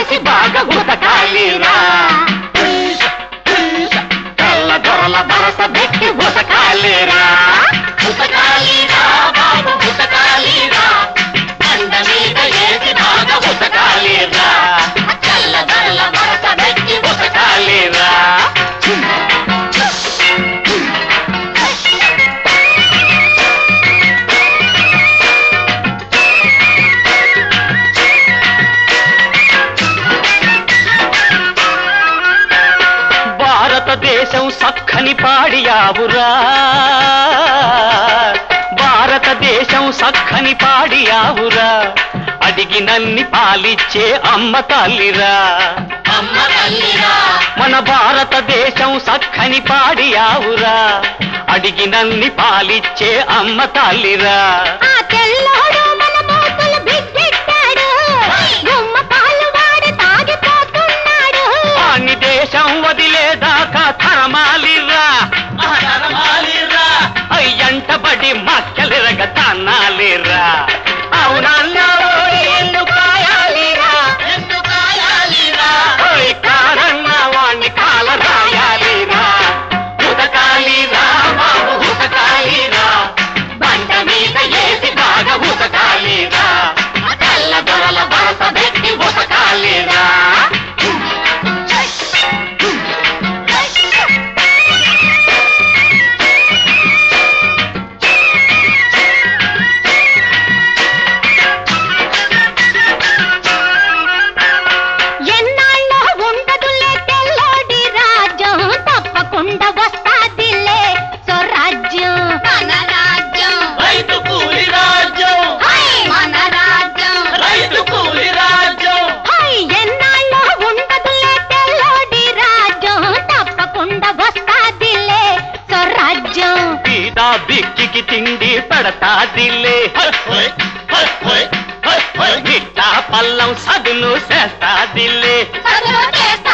ఏసి బాగా ఉతకాలిరా తెల్ల దొరల వరస పెట్టి ఉతకాలిరా ఉతకాలిరా బాబు ఉతకాలిరా బండ మీద ఏసి బాగా ఉతకాలిరా తెల్ల దొరల వరస పెట్టి ఉతకాలిరా భారతదేశం సక్కని పాడియావురా భారతదేశం సక్కని పాడియావురా అడిగినన్ని పాలిచ్చే అమ్మ తల్లిరా అమ్మ తల్లిరా మన భారతదేశం సక్కని పాడియావురా అడిగినన్ని పాలిచ్చే అమ్మ తల్లిరా ఆ తెల్లోడు మన మోతులు బిడ్డెట్టాడు గుమ్మ పాలు వాడు తాగిపోతున్నాడు అన్ని దేశం వదిలేదాకా తరమాలిరా ఆ తరమాలిరా అయ్యంటబడి మక్కలిరగ తన్నాలిరా అవునన్నాడు ఎందుకు కాయాలిరా ఎందుకు కాయాలిరా ఓయ్ కారన్న వాణ్ణి కాల రాయాలిరా ఉతకాలిరా బాబు ఉతకాలిరా బండ మీద ఏసి బాగా ఉతకాలిరా తెల్ల దొరల వరస పెట్టి ఉతకాలిరా ఎన్నాళ్ళో ఉండదులే తెల్లోడి రాజ్యం తప్పకుండా వస్తాదిలే స్వరాజ్యం మన రాజ్యం రైతు కూలి రాజ్యం హై! మన రాజ్యం రైతు కూలి రాజ్యం హై! ఎన్నాళ్ళో ఉండదులే తెల్లోడి రాజ్యం తప్పకుండా వస్తాదిలే స్వరాజ్యం పీదా బిక్కికి తిండి పెడతాదిలే ఇట్టా పల్లం సదును చేస్తాదిలే చదువు చేస్తా